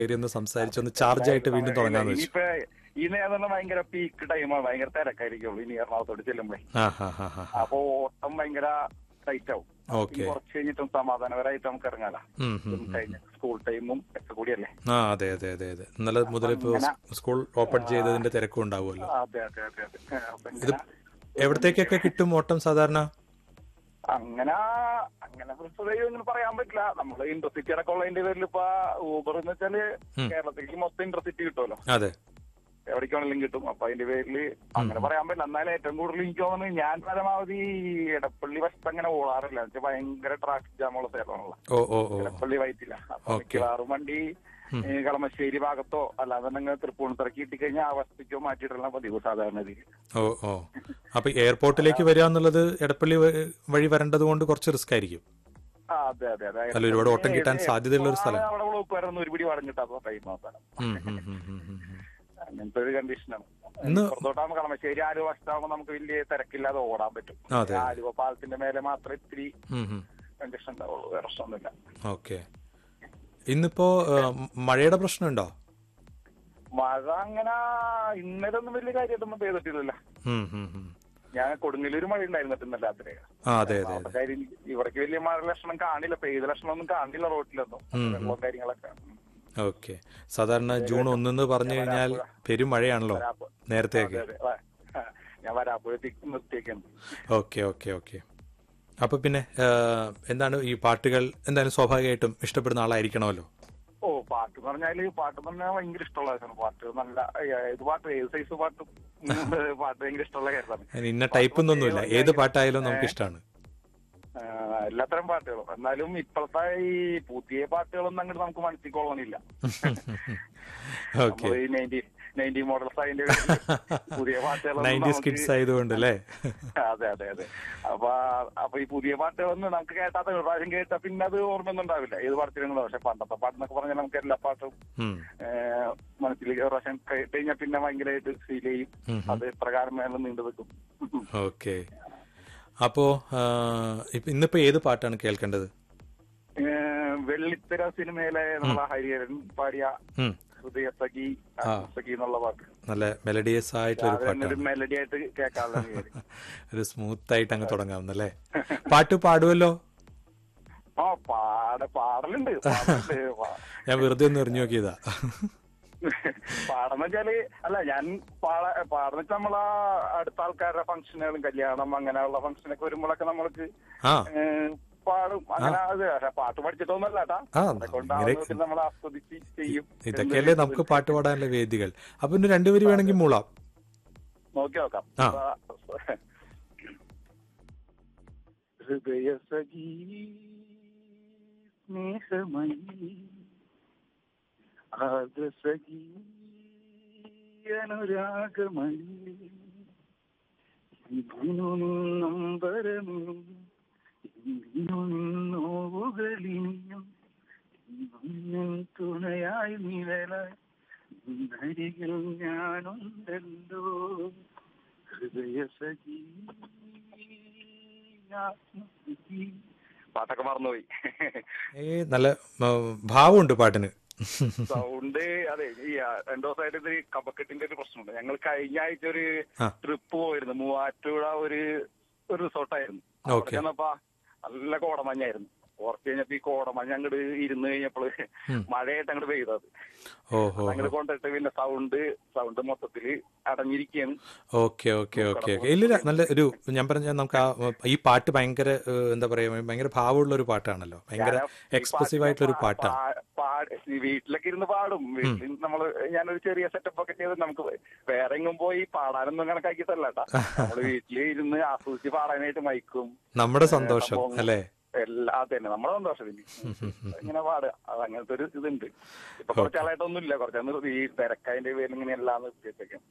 കയറി ഒന്ന് സംസാരിച്ചൊന്ന് ചാർജ് ആയിട്ട് വീണ്ടും തുടങ്ങാന്ന് വെച്ചു ഇനിയിപ്പോ ഈ നേരം ഭയങ്കര പീക്ക് ടൈമാണ് ഭയങ്കര തിരക്കായിരിക്കുള്ളൂ ഇനി എറണാകുളത്തോട്ട് ചെല്ലുമ്പോഴേ ആ ഹാ ഹാ ഹാ അപ്പൊ ഓട്ടം ഭയങ്കര ടൈറ്റ് ആവും ഓക്കെ ഇനി കുറച്ച് കഴിഞ്ഞിട്ടും സമാധാനപരമായിട്ട് നമുക്ക് ഇറങ്ങാലോ ഉം, ഉം, ഉം. കഴിഞ്ഞ സ്കൂൾ ടൈമും ഒക്കെ കൂടിയല്ലേ ആ അതെ അതെ അതെ അതെ ഇന്നലെ മുതൽ ഇപ്പോൾ സ്കൂൾ ഓപ്പൺ ചെയ്തതിന്റെ തിരക്കും ഉണ്ടാവുമല്ലോ അതെ അതെ അതെ അതെ അപ്പൊ ഇത് ഇങ്ങനെ എവിടത്തേക്കൊക്കെ കിട്ടും ഓട്ടം സാധാരണ അങ്ങനെ അങ്ങനെ പ്രസ്തുതയും ഇങ്ങനെ പറയാൻ പറ്റില്ല നമ്മള് ഇന്റർസിറ്റി അടക്കം ഉള്ളതിന്റെ പേരിൽ ഇപ്പൊ ഊബർ എന്ന് വെച്ചാല് ഉം. കേരളത്തിലേക്ക് മൊത്തം ഇന്റർസിറ്റി കിട്ടുമല്ലോ അതെ എവിടേക്ക് വേണമെങ്കിലും കിട്ടും അപ്പൊ അതിന്റെ പേരിൽ അങ്ങനെ പറയാൻ പറ്റില്ല എന്നാലും ഏറ്റവും കൂടുതൽ എനിക്ക് തോന്നുന്നത് ഞാൻ പരമാവധി എടപ്പള്ളി വശത്ത് അങ്ങനെ ഓടാറില്ല എന്ന് വെച്ചാൽ ഭയങ്കര ട്രാഫിക് ജാമുള്ള സ്ഥലമാണല്ലോ ഓ ഓ ഓ എടപ്പള്ളി വൈറ്റില്ല അപ്പൊ ഓക്കേ. മിക്കവാറും വണ്ടി ഈ കളമശ്ശേരി ഭാഗത്തോ അല്ലാതെ തന്നെ തൃപ്പൂണിത്തറക്ക് കിട്ടിക്കഴിഞ്ഞാൽ ആ വശത്തേക്കോ മാറ്റിയിട്ടുള്ള പതിവ് സാധാരണ രീതിയിൽ ഓ ഓ അപ്പൊ എയർപോർട്ടിലേക്ക് വരിക എന്നുള്ളത് എടപ്പള്ളി വ- വഴി വരേണ്ടത് കൊണ്ട് കുറച്ച് റിസ്ക് ആയിരിക്കും ആ അതെ അതെ അതെ അല്ല, ഒരുപാട് ഓട്ടം കിട്ടാൻ സാധ്യതയുള്ള ഒരു സ്ഥലം. അവിടെ ബ്ലോക്ക് വരുന്ന ഒരു പിടി വടം കിട്ടാത്ത ടൈം അവസാനം ഉം, ഉം, ഉം, ഉം, ഉം, ഉം. അങ്ങനത്തെ ഒരു കണ്ടീഷനാണ് ഇന്ന് പുറത്തോട്ടാകുമ്പോൾ കളമശ്ശേരി ആലുവ വശത്താകുമ്പോൾ നമുക്ക് വലിയ തിരക്കില്ലാതെ ഓടാൻ പറ്റും അതെ. ആലുവ പാലത്തിന്റെ മേലെ മാത്രമേ ഇത്തിരി ഉം, ഉം. കണ്ടീഷൻ ഉണ്ടാവുള്ളൂ വേറെ പ്രശ്നമൊന്നുമില്ല ഓക്കെ ഇന്നിപ്പോ ഏ, മഴയുടെ പ്രശ്നമുണ്ടോ മഴ അങ്ങനെ ഇന്നലെ ഒന്നും വലിയ കാര്യമായിട്ടൊന്നും പെയ്തിട്ടില്ലല്ലോ ഉം, ഉം, ഉം. ഞാൻ കൊടുങ്ങല്ലൂർ മഴ ഉണ്ടായിരുന്നിട്ട് ഇന്നലെ രാത്രി ആ അതെ അതെ അപ്പൊ കാര്യം ഇവിടേക്ക് വലിയ മഴ ലക്ഷണം കാണില്ല പെയ്ത ലക്ഷണം ഒന്നും കാണില്ല റോട്ടിലൊന്നും വെള്ളവും കാര്യങ്ങളൊക്കെ ഉം. ഓക്കെ സാധാരണ ജൂൺ ഒന്നെന്ന് പറഞ്ഞു കഴിഞ്ഞാൽ പെരും മഴയാണല്ലോ വരാപ്പ. നേരത്തെയൊക്കെ അതെ, അതെ. ആ, ഞാൻ വരാപ്പോഴത്തേക്ക് നിർത്തിയേക്കാണ് ഓക്കെ ഓക്കെ ഓക്കെ അപ്പൊ പിന്നെ ഏ, എന്താണ് ഈ പാട്ടുകൾ എന്തായാലും സ്വാഭാവികമായിട്ടും ഇഷ്ടപ്പെടുന്ന ആളായിരിക്കണമല്ലോ ഓ പാട്ട് എന്ന് പറഞ്ഞാല് പാട്ട് എന്ന് പറഞ്ഞാൽ ഭയങ്കര ഇഷ്ടമുള്ള കാര്യമാണ് പാട്ട് നല്ല ഏത് പാട്ട് ഏത് സൈസ് പാട്ടും പാട്ട് ഭയങ്കര ഇഷ്ടമുള്ള കാര്യമാണ് അതിന് ഇന്ന ടൈപ്പ് എന്നൊന്നുമില്ല ഏത് പാട്ടായാലും നമുക്ക് ഇഷ്ടമാണ് ആ, എല്ലാത്തരം പാട്ടുകളും എന്നാലും ഇപ്പോഴത്തെ ഈ പുതിയ പാട്ടുകളൊന്നും അങ്ങോട്ട് നമുക്ക് മനസ്സിൽ കൊള്ളണില്ല ഓക്കെ നമ്മൾ ഈ നയൻറ്റി നയൻറ്റി മോഡൽസ് അതിന്റെ പേരില് പുതിയ പാട്ടുകളൊന്നും നയൻറ്റീസ് നമുക്ക് കിഡ്സ് ആയതുകൊണ്ട് അല്ലേ അതെ അതെ അതെ അപ്പൊ അപ്പൊ ഈ പുതിയ പാട്ടുകളൊന്നും നമുക്ക് കേട്ടാത്ത ഒരു പ്രാവശ്യം കേട്ടാ പിന്നെ അത് ഓർമ്മയൊന്നും ഉണ്ടാവില്ല ഏത് പാട്ടിലും പക്ഷെ പണ്ടത്തെ പാട്ടെന്നൊക്കെ പറഞ്ഞാൽ നമുക്ക് എല്ലാ പാട്ടും ഉം. ഏഹ്, മനസ്സിൽ ഒരു പ്രാവശ്യം കേട്ട് കഴിഞ്ഞാൽ പിന്നെ ഭയങ്കരമായിട്ട് ഫീൽ ചെയ്യും ഉം. അത് പ്രകാരം മേലെ നീണ്ടു നിൽക്കും ഓക്കെ അപ്പോ ആ, ഇപ്പൊ ഇന്നിപ്പോ ഏത് പാട്ടാണ് കേൾക്കേണ്ടത് ഏഹ്, വെള്ളിത്തിര സിനിമയിലെ നമ്മളെ ഹരിഹരൻ പാടിയ ഉം. ഹൃദയ സഖി ആ. സഖി എന്നുള്ള പാട്ട് നല്ല മെലഡിയസ് ആയിട്ടൊരു അത് തന്നെ ഒരു പാട്ടാണ് മെലഡി ആയിട്ട് കേൾക്കാനുള്ള വിചാരം. ഒരു സ്മൂത്ത് ആയിട്ട് അങ്ങ് തുടങ്ങാവുന്നല്ലേ പാട്ട് പാടുമല്ലോ ആ പാട പാടലുണ്ട് പാടലുണ്ട് പാ- ഞാൻ വെറുതെ ഒന്ന് എറിഞ്ഞു നോക്കിയതാ പാടെന്ന് വെച്ചാല് അല്ല ഞാൻ പാട പാടെന്ന് വെച്ചാൽ നമ്മളാ അടുത്ത ആൾക്കാരുടെ ഫംഗ്ഷനുകളും കല്യാണം അങ്ങനെയുള്ള ഫംഗ്ഷനൊക്കെ വരുമ്പോഴൊക്കെ നമ്മൾക്ക് ആ ഏഹ്, പാടും അങ്ങനെ അത് പക്ഷെ പാട്ട് പഠിച്ചിട്ടൊന്നുമല്ല കേട്ടാ ആ അതുകൊണ്ട് ഇങ്ങനെ നമ്മൾ ആസ്വദിച്ച് ചെയ്യും ഇതൊക്കെയല്ലേ നമുക്ക് പാട്ട് പാടാനുള്ള വേദികൾ അപ്പൊ പിന്നെ രണ്ടുപേര് വേണമെങ്കിൽ മൂളാം നോക്കി നോക്കാം ആ. ഹൃദയ സഖീ സ്നേഹമയീ ആദസഖീ അനുരാഗമണി ഇതിനു നമ്പരമോ ഇതിനു നോവുകളിനിയും ഇന്നും തുണയായി നിഴലായി അരികിൽ ഞാനുണ്ടല്ലോ ഹൃദയ സഖീ ആത്മസഖീ. പാട്ടൊക്കെ മറന്നുപോയി ഏ നല്ല ആ, ഭാവമുണ്ട് പാട്ടിന് സൗണ്ട് അതെ ഈ ആ, രണ്ടു ദിവസമായിട്ട് ഇത് കഫക്കെട്ടിന്റെ ഒരു പ്രശ്നമുണ്ട് ഞങ്ങൾ കഴിഞ്ഞ ആഴ്ച ഒരു ആ. ട്രിപ്പ് പോയിരുന്നു മൂവാറ്റുപുഴ ഒരു ഒരു റിസോർട്ടായിരുന്നു ഓക്കേ. ചെന്നപ്പോ നല്ല കോടമഞ്ഞായിരുന്നു കുറച്ച് കഴിഞ്ഞപ്പോ ഈ കോടമഞ്ഞ് അങ്ങോട്ട് ഇരുന്ന് കഴിഞ്ഞപ്പോൾ ഉം. മഴയായിട്ട് അങ്ങോട്ട് പെയ്തത് ഓഹോ അങ്ങോട്ട് കൊണ്ടിട്ട് പിന്നെ സൗണ്ട് സൗണ്ട് മൊത്തത്തില് അടഞ്ഞിരിക്കുകയാണ് ഓക്കെ ഓക്കെ ഓക്കെ ഓക്കെ ഇല്ലില്ല നല്ല ഒരു ഞാൻ പറഞ്ഞ നമുക്ക് ആ ഈ പാട്ട് ഭയങ്കര ഏ, എന്താ പറയാ ഭയങ്കര ഭാവമുള്ള ഒരു പാട്ടാണല്ലോ ഭയങ്കര ഞാൻ ഈ എക്സ്പ്രസീവ് ആയിട്ടുള്ള ഒരു പാ- പാട്ടാണ് പാ- പാ- ഈ വീട്ടിലൊക്കെ ഇരുന്ന് പാടും വീട്ടിൽ നമ്മള് ഞാനൊരു ചെറിയ സെറ്റപ്പ് ഒക്കെ ചെയ്ത് നമുക്ക് വേറെ എങ്ങും പോയി പാടാനൊന്നും കണക്കാക്കിയിട്ടല്ല കേട്ടാ നമ്മള് വീട്ടില് ഇരുന്ന് ആസ്വദിച്ച് പാടാനായിട്ട് മയക്കും നമ്മുടെ സന്തോഷം സംഭവം. അല്ലേ എല്ലാ തന്നെ നമ്മുടെ സന്തോഷം പിന്നെ ഇങ്ങനെ പാടുക അത് അങ്ങനത്തെ ഒരു ഇതുണ്ട് ഇപ്പൊ കുറച്ചാളായിട്ടൊന്നും ഇല്ല കുറച്ച് ഈ തിരക്കതിന്റെ പേരിൽ ഇങ്ങനെ എല്ലാം നിർത്തിയിട്ടേക്കും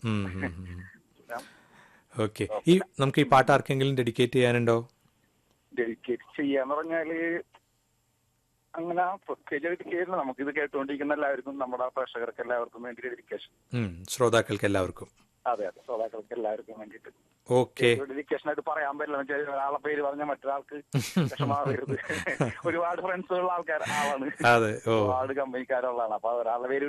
ഓക്കെ ഈ നമുക്ക് ഈ പാട്ട് ആർക്കെങ്കിലും ഡെഡിക്കേറ്റ് ചെയ്യാനുണ്ടോ ഡെഡിക്കേറ്റ് ചെയ്യാന്ന് പറഞ്ഞാല് അങ്ങനെ പ്രത്യേകിച്ച് ഡെഡിക്കേഷൻ നമുക്കിത് കേട്ടുകൊണ്ടിരിക്കുന്ന എല്ലാവർക്കും നമ്മുടെ പ്രേക്ഷകർക്ക് എല്ലാവർക്കും വേണ്ടി ഡെഡിക്കേഷൻ ഉം, ശ്രോതാക്കൾക്ക് എല്ലാവർക്കും അതെ അതെ ശ്രോതാക്കൾക്ക് എല്ലാവർക്കും വേണ്ടിയിട്ട് ഓക്കെ ഡെഡിക്കേഷൻ ആയിട്ട് പറയാൻ പറ്റില്ല എന്ന് വെച്ചാൽ ഒരാളെ പേര് പറഞ്ഞ മറ്റൊരാൾക്ക് വിഷമാവരുത് ഒരുപാട് ഫ്രണ്ട്സുള്ള ആൾക്കാർ ആളാണ് അതെ ഓ ഒരുപാട് കമ്പനിക്കാരുള്ളതാണ് അപ്പൊ ഒരാളുടെ പേര്